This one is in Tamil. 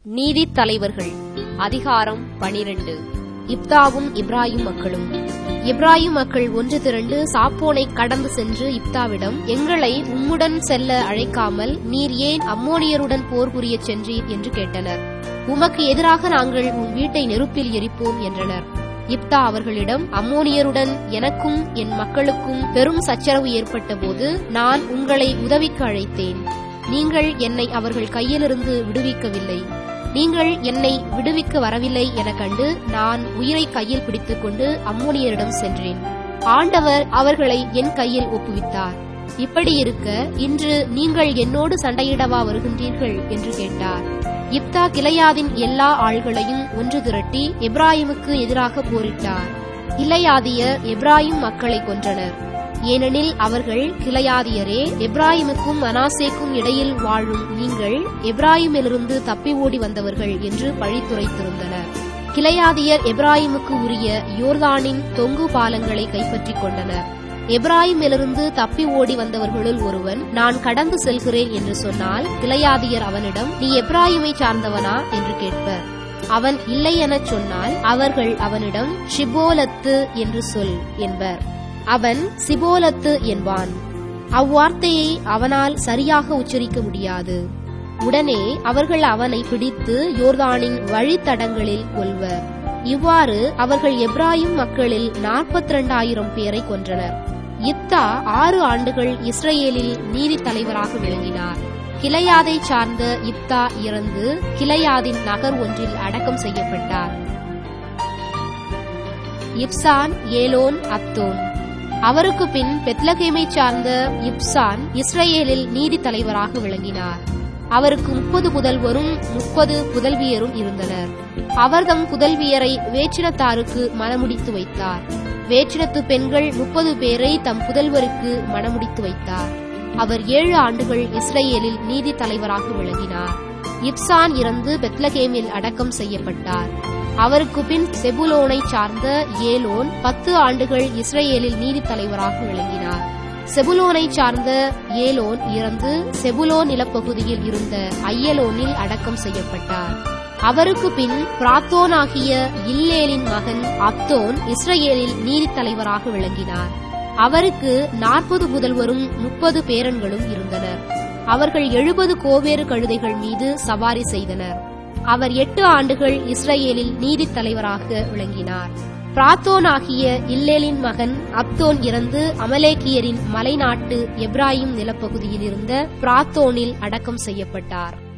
நீதித் தலைவர்கள் அதிகாரம் பனிரெண்டு இப்தாவும் இப்ராஹிம் மக்களும் இப்ராஹிம் மக்கள் ஒன்று திரண்டு சாப்போனை கடந்து சென்று இப்தாவிடம் எங்களை உம்முடன் செல்ல அழைக்காமல் நீர் ஏன் அம்மோனியருடன் போர் புரியச் சென்றீர் என்று கேட்டனர் உமக்கு எதிராக நாங்கள் உன் வீட்டை நெருப்பில் எரிப்போம் என்றனர் இப்தா அவர்களிடம் அம்மோனியருடன் எனக்கும் என் மக்களுக்கும் பெரும் சச்சரவு ஏற்பட்டபோது நான் உங்களை உதவிக்கு அழைத்தேன் நீங்கள் என்னை அவர்கள் கையிலிருந்து விடுவிக்கவில்லை நீங்கள் என்னை விடுவிக்க வரவில்லை என கண்டு நான் உயிரை கையில் பிடித்துக்கொண்டு அம்மோனியரிடம் சென்றேன் ஆண்டவர் அவர்களை என் கையில் ஒப்புவித்தார் இப்படி இருக்க இன்று நீங்கள் என்னோடு சண்டையிடவா வருகின்றீர்கள் என்று கேட்டார் இப்தா கிளையாதின் எல்லா ஆள்களையும் ஒன்று திரட்டி எப்ராஹிமுக்கு எதிராக போரிட்டார் கிளையாதியர் எப்ராஹிம் மக்களை கொன்றனர் ஏனெனில் அவர்கள் கிளையாதியரே எப்ராஹிமுக்கும் மனாசேக்கும் இடையில் வாழும் நீங்கள் எப்ராஹிமிலிருந்து தப்பி ஓடி வந்தவர்கள் என்று பழித்துரைத்திருந்தனர் கிளையாதியர் எப்ராஹிமுக்கு உரிய யோர்தானின் தொங்கு பாலங்களை கைப்பற்றிக் கொண்டனர் எப்ராஹிமிலிருந்து தப்பி ஓடி வந்தவர்களுள் ஒருவன் நான் கடந்து செல்கிறேன் என்று சொன்னால் கிளையாதியர் அவனிடம் நீ எப்ராஹிமை சார்ந்தவனா என்று கேட்பர் அவன் இல்லை எனச் சொன்னால் அவர்கள் அவனிடம் ஷிபோலத்து என்று சொல் என்பர் அவன் சிபோலத்து என்பான் அவ்வார்த்தையை அவனால் சரியாக உச்சரிக்க முடியாது உடனே அவர்கள் அவனை பிடித்து யோர்தானின் வழித்தடங்களில் கொல்வர் இவ்வாறு அவர்கள் எப்ராஹிம் மக்களில் நாற்பத்தி இரண்டாயிரம் பேரை கொன்றனர் இத்தா ஆறு ஆண்டுகள் இஸ்ரேலில் நீதி தலைவராக விளங்கினார் கிளையாதை சார்ந்த இப்தா இறந்து கிளையாதின் நகர் ஒன்றில் அடக்கம் செய்யப்பட்டார் இப்சான் ஏலோன் அத்தோன் அவருக்கு பின் பெத்லகேமை சார்ந்த இப்சான் இஸ்ரேலில் நீதி தலைவராக விளங்கினார் அவருக்கு முப்பது புதல்வரும் முப்பது புதல்வியரும் இருந்தனர் அவர்தம் புதல்வியரை வேற்றினத்தாருக்கு மணமுடித்து வைத்தார் வேற்றினத்து பெண்கள் முப்பது பேரை தம் புதல்வருக்கு மணமுடித்து வைத்தார் அவர் ஏழு ஆண்டுகள் இஸ்ரேலில் நீதி தலைவராக விளங்கினார் இப்சான் இறந்து பெத்லகேமில் அடக்கம் செய்யப்பட்டார் அவருக்கு பின் செபுலோனை சார்ந்த ஏலோன் பத்து ஆண்டுகள் இஸ்ரேலில் நீதி தலைவராக விளங்கினார் செபுலோனை சார்ந்த ஏலோன் இறந்து செபுலோன் நிலப்பகுதியில் இருந்த ஐயலோனில் அடக்கம் செய்யப்பட்டார் அவருக்கு பின் பிராத்தோனாகிய இல்லேலின் மகன் அப்தோன் இஸ்ரேலில் நீதி தலைவராக விளங்கினார் அவருக்கு நாற்பது புதல்வரும் முப்பது பேரன்களும் இருந்தனர் அவர்கள் எழுபது கோவேறு கழுதைகள் மீது சவாரி செய்தனர் அவர் எட்டு ஆண்டுகள் இஸ்ரேலில் நீதி தலைவராக விளங்கினார் பிராத்தோனாகிய இல்லேலின் மகன் அப்தோன் இறந்து அமலேக்கியரின் மலைநாட்டு எப்ராஹிம் நிலப்பகுதியில் இருந்த பிராத்தோனில் அடக்கம் செய்யப்பட்டார்